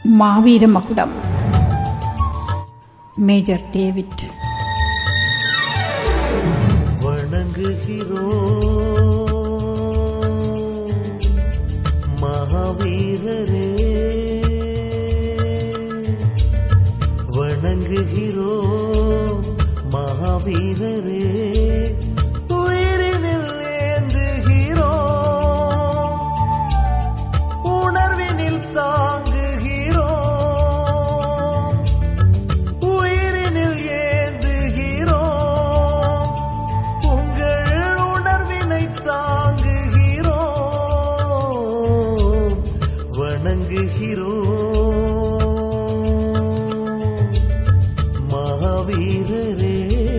மாவீர மகுடம் major David வணங்குகிறோம் மகாவீரரே வணங்குகிறோம் மகாவீரரே உயிரினில் ஏந்துகிறோம் உணர்வினில் தாங்குகிறோம் உயிரினில் ஏந்துகிறோம் உங்கள் உணர்வினை தாங்குகிறோம் வணங்குகிறோம் மகாவீரரே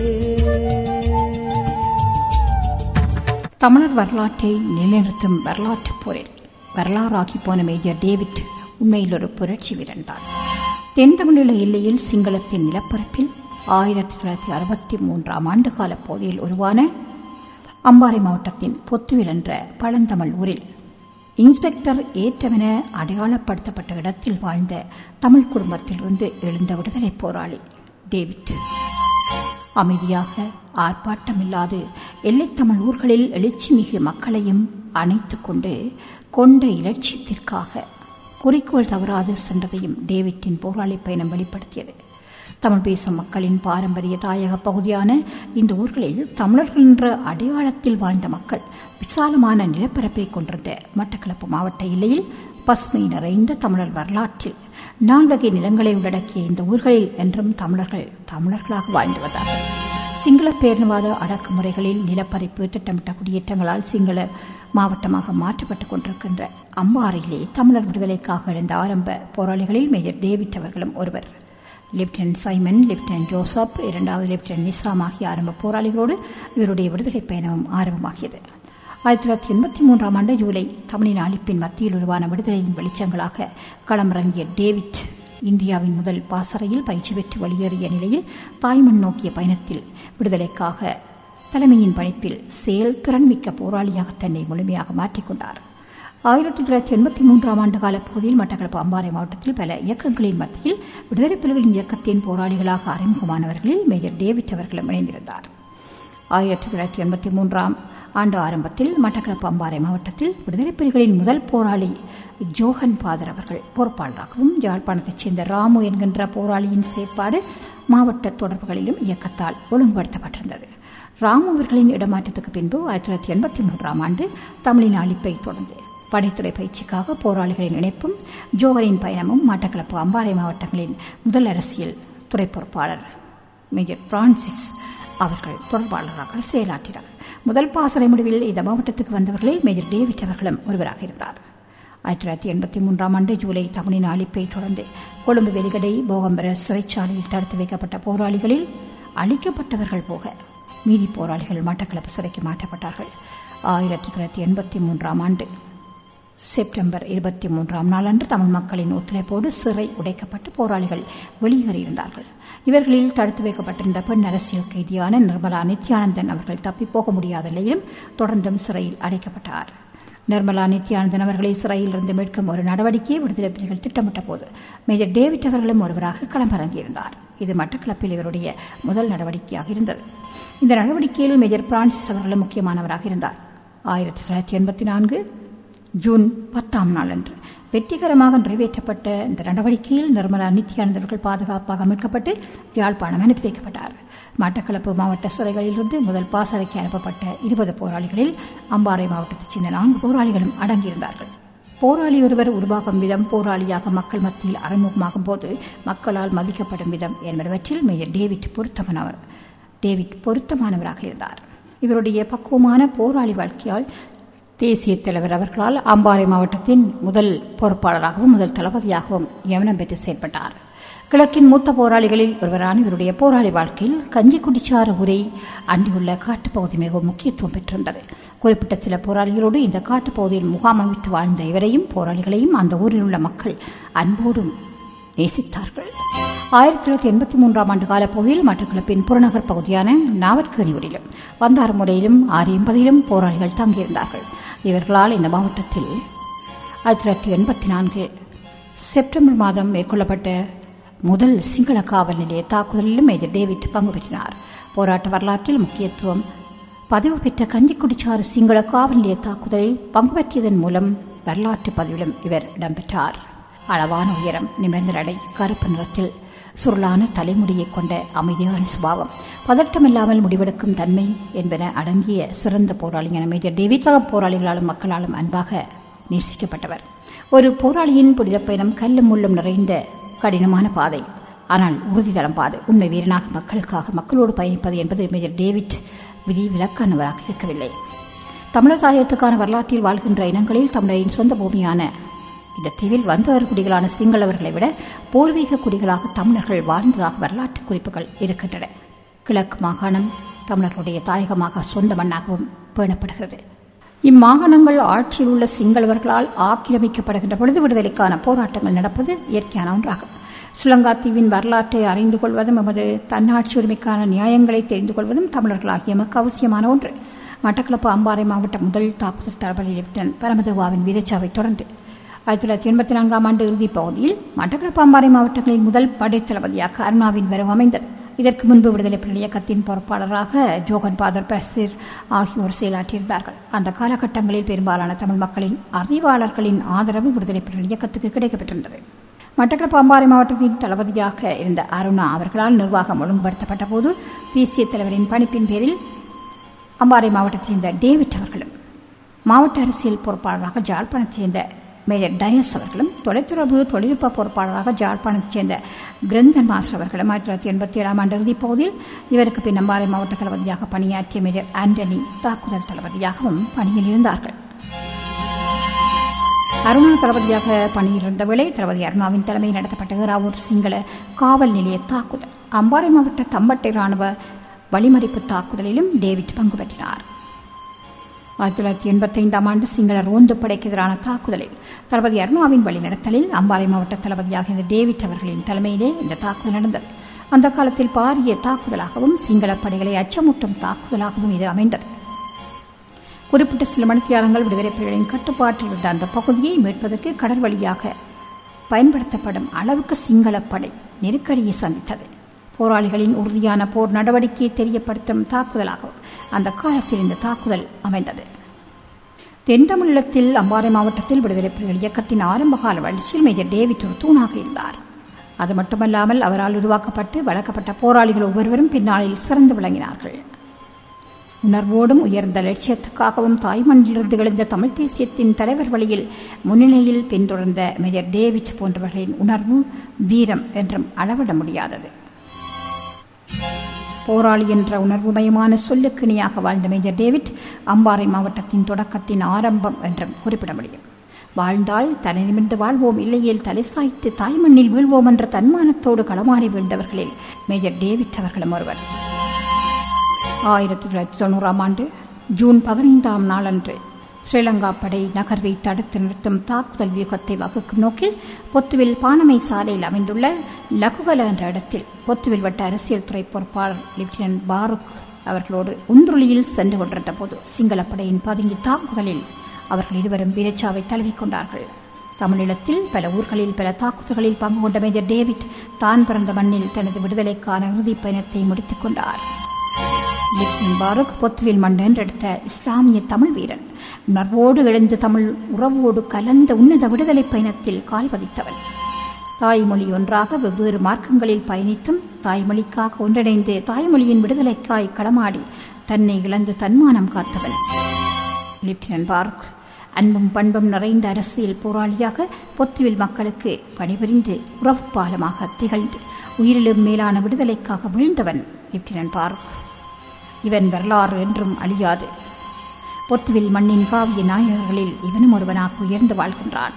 தமிழர் வரலாற்றை நிலைநிறுத்தும் வரலாற்றுப் போரில் வரலாறாகி போன மேஜர் டேவிட் உண்மையில் ஒரு புரட்சி வீரன் தான் தென் தமிழீழ எல்லையில் சிங்களத்தின் நிலப்பரப்பில் ஆயிரத்தி தொள்ளாயிரத்தி அறுபத்தி மூன்றாம் ஆண்டுகால போதில் உருவான அம்பாறை மாவட்டத்தின் பொத்துவில் என்ற பழந்தமிழ் ஊரில் இன்ஸ்பெக்டர் ஏற்றவென அடையாளப்படுத்தப்பட்ட இடத்தில் வாழ்ந்த தமிழ் குடும்பத்திலிருந்து எழுந்த விடுதலை போராளி டேவிட் அமைதியாக ஆர்ப்பாட்டமில்லாது எல்லைத்தமிழ் ஊர்களில் எழுச்சிமிகு மக்களையும் அணைத்துக் கொண்டு கொண்ட இலட்சியத்திற்காக குறிக்கோள் தவறாது சென்றதையும் டேவிட்டின் போராளி பயணம் வெளிப்படுத்தியது தமிழ் பேசும் மக்களின் பாரம்பரிய தாயக பகுதியான இந்த ஊர்களில் தமிழர்கள் என்ற அடையாளத்தில் வாழ்ந்த மக்கள் விசாலமான நிலப்பரப்பை கொண்டிருந்த மட்டக்களப்பு மாவட்ட எல்லையில் பசுமை நிறைந்த தமிழர் வரலாற்றில் நால்வகை நிலங்களை உள்ளடக்கிய இந்த ஊர்களில் என்றும் தமிழர்கள் தமிழர்களாக வாழ்ந்து வந்தார்கள் சிங்கள பேரினவாத அடக்குமுறைகளில் நிலப்பறிப்பு திட்டமிட்ட குடியேற்றங்களால் சிங்கள மாவட்டமாக மாற்றப்பட்டுக் கொண்டிருக்கின்ற அம்பாறையிலே தமிழர் விடுதலைக்காக எழுந்த ஆரம்ப போராளிகளில் மேஜர் டேவிட் அவர்களும் ஒருவர் லெப்டினன்ட் சைமன் லெப்டினன்ட் ஜோசப் இரண்டாவது லெப்டினன்ட் நிசாம் ஆகிய ஆரம்ப போராளிகளோடு இவருடைய விடுதலை பயணமும் ஆரம்பமாகியது ஆயிரத்தி தொள்ளாயிரத்தி எண்பத்தி மூன்றாம் ஆண்டு ஜூலை தமிழின் அழிப்பின் மத்தியில் உருவான விடுதலையின் வெளிச்சங்களாக களமிறங்கிய டேவிட் இந்தியாவின் முதல் பாசறையில் பயிற்சி பெற்று வெளியேறிய நிலையில் தாய்மண் நோக்கிய பயணத்தில் விடுதலைக்காக தலைமையின் பணிப்பில் செயல்திறன் மிக்க போராளியாக தன்னை முழுமையாக மாற்றிக்கொண்டார் ஆயிரத்தி தொள்ளாயிரத்தி எண்பத்தி மூன்றாம் ஆண்டு கால பகுதியில் மட்டக்களப்பு அம்பாறை மாவட்டத்தில் பல இயக்கங்களின் மத்தியில் விடுதலை புலிகளின் இயக்கத்தின் போராளிகளாக அறிமுகமானவர்களில் மேஜர் டேவிட் அவர்களும் இணைந்திருந்தார் ஆயிரத்தி தொள்ளாயிரத்தி எண்பத்தி மூன்றாம் ஆண்டு ஆரம்பத்தில் மட்டக்களப்பு அம்பாறை மாவட்டத்தில் விடுதலை புலிகளின் முதல் போராளி ஜோகன் பாதர் அவர்கள் பொறுப்பாளராகவும் யாழ்ப்பாணத்தைச் சேர்ந்த ராமு என்கின்ற போராளியின் செயற்பாடு மாவட்ட தொடர்புகளிலும் இயக்கத்தால் ஒழுங்குபடுத்தப்பட்டிருந்தது ராமு அவர்களின் இடமாற்றத்துக்கு பின்பு ஆயிரத்தி தொள்ளாயிரத்தி எண்பத்தி மூன்றாம் ஆண்டு தமிழின் அழிப்பை தொடர்ந்து படைத்துறை பயிற்சிக்காக போராளிகளின் இணைப்பும் ஜோகரின் பயணமும் மட்டக்களப்பு அம்பாறை மாவட்டங்களின் முதல் அரசியல் துறை பொறுப்பாளர் மேஜர் பிரான்சிஸ் அவர்கள் தொடர்பாளராக செயலாற்றினார் முதல் பாசறை முடிவில் இந்த மாவட்டத்துக்கு வந்தவர்களில் மேஜர் டேவிட் அவர்களும் ஒருவராக இருந்தார் ஆயிரத்தி தொள்ளாயிரத்தி எண்பத்தி மூன்றாம் ஆண்டு ஜூலை தமிழின் அழிப்பை தொடர்ந்து கொழும்பு வெலிகடை போகம்பர சிறைச்சாலையில் தடுத்து வைக்கப்பட்ட போராளிகளில் அழிக்கப்பட்டவர்கள் போக மீதி போராளிகள் மட்டக்களப்பு சிறைக்கு மாற்றப்பட்டார்கள் ஆயிரத்தி தொள்ளாயிரத்தி எண்பத்தி மூன்றாம் ஆண்டு செப்டம்பர் இருபத்தி மூன்றாம் நாளன்று தமிழ் மக்களின் ஒத்துழைப்போடு சிறை உடைக்கப்பட்டு போராளிகள் வெளியேறியிருந்தார்கள் இவர்களில் தடுத்து வைக்கப்பட்டிருந்த பெண் அரசியல் கைதியான நிர்மலா நித்யானந்தன் அவர்கள் தப்பிப்போக முடியாத நிலையிலும் தொடர்ந்தும் சிறையில் அடைக்கப்பட்டார் நிர்மலா நித்யானந்தன் அவர்களை சிறையில் இருந்து மீட்கும் ஒரு நடவடிக்கையை விடுதலை புலிகள் திட்டமிட்ட போது மேஜர் டேவிட் அவர்களும் ஒருவராக களமிறங்கியிருந்தார் இது மட்டக்களப்பில் இவருடைய முதல் நடவடிக்கையாக இருந்தது இந்த நடவடிக்கையில் மேஜர் பிரான்சிஸ் அவர்களும் முக்கியமானவராக இருந்தார் ஆயிரத்தி தொள்ளாயிரத்தி எண்பத்தி நான்கு ஜூன் பத்தாம் நாள் அன்று வெற்றிகரமாக நிறைவேற்றப்பட்ட இந்த நடவடிக்கையில் நிர்மலா நித்யானந்தர்கள் பாதுகாப்பாக மீட்கப்பட்டு யாழ்ப்பாணம் அனுப்பி வைக்கப்பட்டார் மட்டக்களப்பு மாவட்ட சிறைகளிலிருந்து முதல் பாசறைக்கு அனுப்பப்பட்ட இருபது போராளிகளில் அம்பாறை மாவட்டத்தைச் சேர்ந்த நான்கு போராளிகளும் அடங்கியிருந்தார்கள் போராளி ஒருவர் உருவாகும் விதம் போராளியாக மக்கள் மத்தியில் அறிமுகமாகும் போது மக்களால் மதிக்கப்படும் விதம் என்பவற்றில் மேஜர் டேவிட் பொருத்தமானவர் டேவிட் பொருத்தமானவராக இருந்தார் இவருடைய பக்குவமான போராளி வாழ்க்கையால் தேசிய தலைவர் அவர்களால் அம்பாறை மாவட்டத்தின் முதல் பொறுப்பாளராகவும் முதல் தளபதியாகவும் யவனம் பெற்று செயல்பட்டார் கிழக்கின் மூத்த போராளிகளில் ஒருவரான இவருடைய போராளி வாழ்க்கையில் கஞ்சி குடிச்சாறு உரை அண்டியுள்ள காட்டுப்பகுதி மிகவும் முக்கியத்துவம் பெற்றிருந்தது குறிப்பிட்ட சில போராளிகளோடு இந்த காட்டுப்பகுதியில் முகாம் அமைத்து வாழ்ந்த இவரையும் போராளிகளையும் அந்த ஊரில் உள்ள மக்கள் அன்போடும் நேசித்தார்கள் ஆயிரத்தி தொள்ளாயிரத்தி எண்பத்தி மூன்றாம் ஆண்டு காலப்பகுதியில் மட்டக்களப்பின் புறநகர் பகுதியான நாவற்கனியூரிலும் வந்தாரமுறையிலும் ஆறு எண்பதிலும் போராளிகள் தங்கியிருந்தார்கள் இவர்களால் இந்த மாவட்டத்தில் ஆயிரத்தி தொள்ளாயிரத்தி எண்பத்தி நான்கு செப்டம்பர் மாதம் மேற்கொள்ளப்பட்ட முதல் சிங்கள காவல் நிலைய தாக்குதலிலும் மேஜர் டேவிட் பங்கு பெற்றினார் போராட்ட வரலாற்றில் முக்கியத்துவம் பதிவு பெற்ற கஞ்சிக்குடிச்சாறு சிங்கள காவல் நிலைய தாக்குதலில் பங்கு பெற்றியதன் மூலம் வரலாற்று பதிவிலும் இவர் இடம்பெற்றார் அளவான உயரம் நிமிர்ந்த நடை கருப்பு நிறத்தில் சுருளான தலைமுடியை கொண்ட அமைதியான சுபாவம் பதட்டமில்லாமல் முடிவெடுக்கும் தன்மை என்பன அடங்கிய சிறந்த போராளி என மேஜர் டேவிட் சக போராளிகளாலும் மக்களாலும் அன்பாக நேசிக்கப்பட்டவர் ஒரு போராளியின் புனித பயணம் கல்லும் முள்ளும் நிறைந்த கடினமான பாதை ஆனால் உறுதிதளம் பாதை உண்மை வீரனாக மக்களுக்காக மக்களோடு பயணிப்பது என்பது மேஜர் டேவிட் விதி விலக்கானவராக இருக்கவில்லை தமிழர் தாயத்துக்கான வரலாற்றில் வாழ்கின்ற இனங்களில் தமிழரின் சொந்த பூமியான இந்த தீவில் வந்தவர் குடிகளான சிங்களவர்களை விட பூர்வீக குடிகளாக தமிழர்கள் வாழ்ந்ததாக வரலாற்று குறிப்புகள் இருக்கின்றன கிழக்கு மாகாணம் தமிழர்களுடைய தாயகமாக சொந்த மண்ணாகவும் பேணப்படுகிறது இம்மாகாணங்கள் ஆட்சியில் உள்ள சிங்களவர்களால் ஆக்கிரமிக்கப்படுகின்ற பொழுது விடுதலைக்கான போராட்டங்கள் நடப்பது இயற்கையான ஒன்றாகும் சுலங்கா தீவின் வரலாற்றை அறிந்து கொள்வதும் எமது தன்னாட்சி உரிமைக்கான நியாயங்களை தெரிந்து கொள்வதும் தமிழர்களாகிய எமக்கு அவசியமான ஒன்று மட்டக்களப்பு அம்பாறை மாவட்ட முதல் தாக்குதல் தளபதி லெப்டினன்ட் பரமதேவாவின் வீரச்சாவை தொடர்ந்து ஆயிரத்தி தொள்ளாயிரத்தி எண்பத்தி நான்காம் ஆண்டு இறுதிப் பகுதியில் மட்டக்களப்பு அம்பாறை மாவட்டங்களின் முதல் படைத்தளபதியாக அருணாவின் வரவு அமைந்தது இதற்கு முன்பு விடுதலை புலி இயக்கத்தின் பொறுப்பாளராக ஜோகன் பாதர் பசீர் ஆகியோர் செயலாற்றியிருந்தார்கள் அந்த காலகட்டங்களில் பெரும்பாலான தமிழ் மக்களின் அறிவாளர்களின் ஆதரவு விடுதலை புலி இயக்கத்துக்கு கிடைக்கப்பெற்றிருந்தது மட்டக்களப்பு அம்பாறை மாவட்டத்தின் தளபதியாக இருந்த அருணா அவர்களால் நிர்வாகம் ஒழுங்குபடுத்தப்பட்ட போது தேசிய தலைவரின் பணிப்பின் பேரில் அம்பாறை மாவட்டத்தைச் சேர்ந்த டேவிட் அவர்களும் மாவட்ட அரசியல் பொறுப்பாளராக ஜாழ்ப்பாணத்தைச் சேர்ந்த மேஜர் டயஸ் அவர்களும் தொலைத்தொடர்பு தொழில்நுட்ப பொறுப்பாளராக ஜாழ்ப்பாணத்தைச் சேர்ந்த கிரந்தன் மாஸ்டர் அவர்களும் ஆயிரத்தி தொள்ளாயிரத்தி எண்பத்தி ஏழாம் ஆண்டு இறுதிப் பகுதியில் இவருக்கு பின் அம்பாறை மாவட்ட தளபதியாக பணியாற்றிய மேஜர் ஆண்டனி தாக்குதல் தளபதியாகவும் பணியில் இருந்தார்கள் அருணா தளபதியாக பணியில் இருந்த வேளை தளபதி அருணாவின் தலைமையில் நடத்தப்பட்ட ஏறாவூர் சிங்கள காவல் நிலைய தாக்குதல் அம்பாறை மாவட்ட தம்பட்டை ராணுவ வழிமறிப்பு தாக்குதலிலும் டேவிட் பங்கு பெற்றார் ஆயிரத்தி தொள்ளாயிரத்தி எண்பத்தைந்தாம் ஆண்டு சிங்கள ரோந்து படைக்கு எதிரான தாக்குதலில் தளபதி அருணாவின் வழிநடத்தலில் அம்பாறை மாவட்ட தளபதியாக இருந்த டேவிட் அவர்களின் தலைமையிலே இந்த தாக்குதல் நடந்தது அந்த காலத்தில் பாரிய தாக்குதலாகவும் சிங்கள படைகளை அச்சமூட்டும் தாக்குதலாகவும் இது அமைந்தது குறிப்பிட்ட சில மணித்தியாலங்கள் விடுதலை புலிகளின் கட்டுப்பாட்டில் இருந்த அந்த பகுதியை மீட்பதற்கு கடல் வழியாக பயன்படுத்தப்படும் அளவுக்கு சிங்கள படை நெருக்கடியை சந்தித்தது போராளிகளின் உறுதியான போர் நடவடிக்கையை தெரியப்படுத்தும் தாக்குதலாகவும் அந்த காலத்தில் இந்த தாக்குதல் அமைந்தது தென் தமிழீழத்தில் அம்பாறை மாவட்டத்தில் விடுதலை புலிகள் இயக்கத்தின் ஆரம்பகால வளர்ச்சியில் மேஜர் டேவிட் ஒரு தூணாக இருந்தார் அது மட்டுமல்லாமல் அவரால் உருவாக்கப்பட்டு வளர்க்கப்பட்ட போராளிகள் ஒவ்வொருவரும் பின்னாளில் சிறந்து விளங்கினார்கள் உணர்வோடும் உயர்ந்த லட்சியத்துக்காகவும் தாய்மண்ணிலிருந்து எழுந்த தமிழ் தேசியத்தின் தலைவர் வழியில் முன்னிலையில் பின்தொடர்ந்த மேஜர் டேவிட் போன்றவர்களின் உணர்வு வீரம் என்றும் அளவிட முடியாதது போராளி என்ற உணர்வுமயமான சொல்லுக்கிணியாக வாழ்ந்த மேஜர் டேவிட் அம்பாறை மாவட்டத்தின் தொடக்கத்தின் ஆரம்பம் என்றும் குறிப்பிட முடியும் வாழ்ந்தால் தலை நிமிர்ந்து வாழ்வோம் இல்லையேல் தலை சாய்த்து தாய்மண்ணில் வீழ்வோம் என்ற தன்மானத்தோடு களமாடி வீழ்ந்தவர்களில் மேஜர் டேவிட் அவர்களும் ஒருவர் ஆயிரத்தி தொள்ளாயிரத்தி தொண்ணூறாம் ஆண்டு ஜூன் பதினைந்தாம் நாளன்று ஸ்ரீலங்கா படை நகர்வை தடுத்து நிறுத்தும் தாக்குதல் வியூகத்தை வகுக்கும் நோக்கில் பொத்துவில் பானமை சாலையில் அமைந்துள்ள லகுகல என்ற இடத்தில் பொத்துவில் வட்ட அரசியல் துறை பொறுப்பாளர் லெப்டினன்ட் பாருக் அவர்களோடு உந்துருளியில் சென்று கொண்டிருந்த போது சிங்கள படையின் பதுங்கி தாக்குதலில் அவர்கள் இருவரும் வீரச்சாவை தழுவிக்கொண்டார்கள் தமிழீழத்தில் பல ஊர்களில் பல தாக்குதல்களில் பங்கு கொண்ட மேஜர் டேவிட் தான் பிறந்த மண்ணில் தனது விடுதலைக்கான இறுதிப் பயணத்தை முடித்துக் கொண்டார் லெப்டினன்ட் பாருக் பொத்துவில் மன்னன் எடுத்த இஸ்லாமிய தமிழ் வீரன் உணர்வோடு எழுந்து தமிழ் உறவோடு கலந்த உன்னத விடுதலை பயணத்தில் கால் பதித்தவன் தாய்மொழி ஒன்றாக வெவ்வேறு மார்க்கங்களில் பயணித்தும் தாய்மொழிக்காக ஒன்றிணைந்து தாய்மொழியின் விடுதலைக்காய் களமாடி தன்னை இழந்து தன்மானம் காத்தவன் லெப்டினன்ட் பாருக் அன்பும் பண்பும் நிறைந்த அரசியல் போராளியாக பொத்துவில் மக்களுக்கு பணிபுரிந்து உறவு பாலமாக திகழ்ந்து உயிரிலும் மேலான விடுதலைக்காக வீழ்ந்தவன் லெப்டினன்ட் பாருக் இவன் வரலாறு என்றும் அழியாது பொத்துவில் மண்ணின் காவிய நாயகர்களில் இவனும் ஒருவனாக உயர்ந்து வாழ்கின்றான்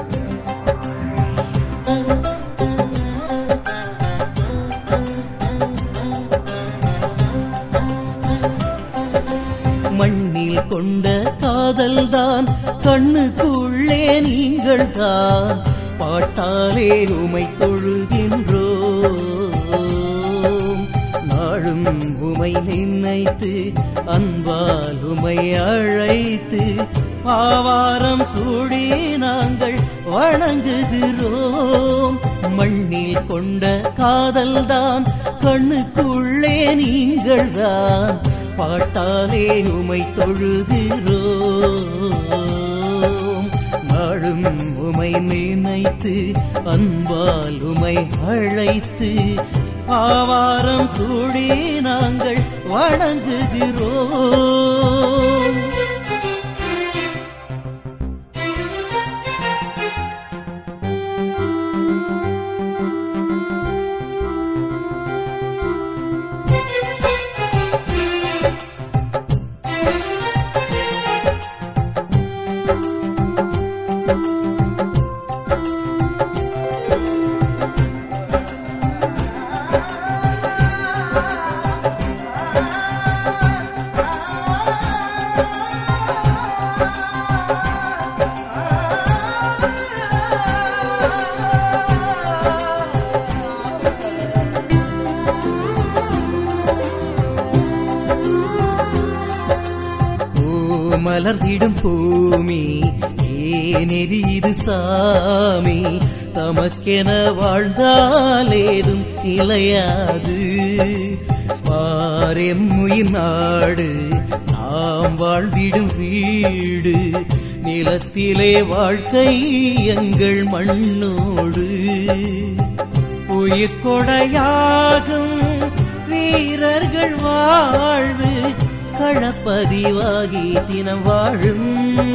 Thank you. மண்ணில் கொண்ட காதல்தான் கண்ணுக்குள்ளே நீங்கள் தான் பாட்டாலே உமை தொழுகின்றோம் நாளும் உமை நினைத்து அன்பால் உமை அழைத்து ஆவாரம் சூடி நாங்கள் வணங்குகிறோம் மண்ணில் கொண்ட காதல்தான் கண்ணுக்குள்ளே நீங்கள் தான் பாட்டாலே உமை தொழுகிறோம் நாளும் உமை நினைத்து அன்பால் உமை அழைத்து ஆவாரம் சூடி நாங்கள் வணங்குகிறோம் மலர்ந்திடும் பூமி ஏனெறிது சாமி தமக்கென வாழ்ந்தாலேதும் நிலையாது பாரெம்முயின் நாடு நாம் வாழ்ந்திடும் வீடு நிலத்திலே வாழ்க்கை எங்கள் மண்ணோடு உயிர் கொடையாகும் வீரர்கள் வாழ்வு களப்பதிவாகி தினம் வாழும்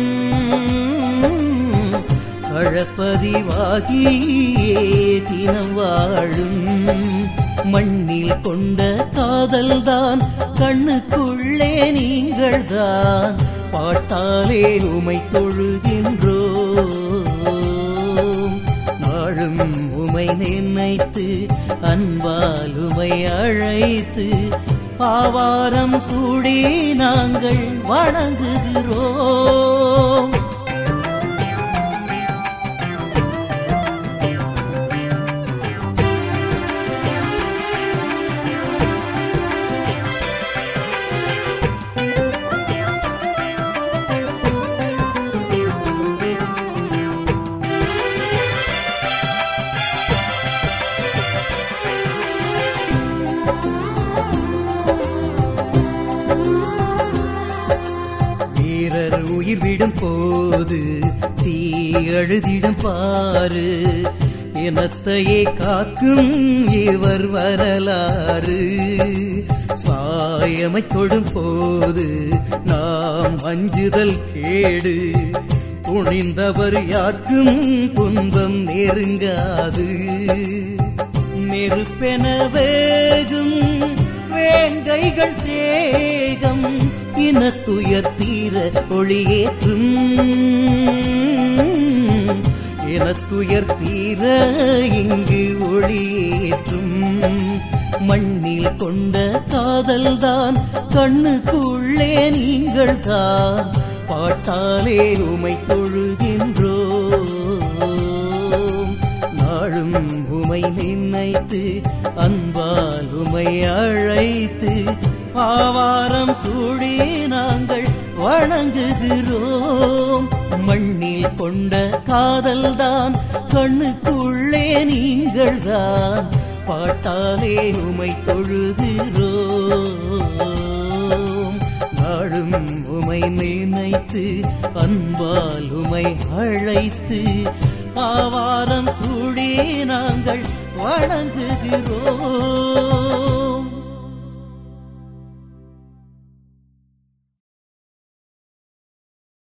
களப்பதிவாகியே தினம் வாழும் மண்ணில் கொண்ட காதல்தான் கண்ணுக்குள்ளே நீங்கள் தான் பாட்டாலே உமை தொழுகின்றோம் நாளும் உமை நினைத்து அன்பால் உமை அழைத்து பாவாரம் சூடி நாங்கள் வணங்குகிறோம் வீரர் உயிர் விடும் போது தீ அழுதிடும் பாரு இனத்தையே காக்கும் இவர் வரலாறு சாயமை தொடும் போது நாம் அஞ்சுதல் கேடு துணிந்தவர் யாருக்கும் துன்பம் நெருங்காது நெருப்பென வேகும் வேங்கைகள் தேகம் இனத்துயர் தீர ஒளியேற்றும் இனத்துயர் தீர இங்கு ஒளியேற்றும் மண்ணில் கொண்ட காதல்தான் கண்ணுக்குள்ளே நீங்கள் தான் பாட்டாலே உமை தொழுகின்றோம் நாளும் உமை நினைத்து அன்பால் உமை அழைத்து ஆவாரம் சூடி நாங்கள் வணங்குகிறோம் மண்ணில் கொண்ட காதல்தான் கண்ணுக்குள்ளே நீங்கள் தான் பாட்டாலே உமை தொழுகிறோம் நாளும் உமை நினைத்து அன்பால் உமை அழைத்து ஆவாரம் சூடி நாங்கள் வணங்குகிறோம்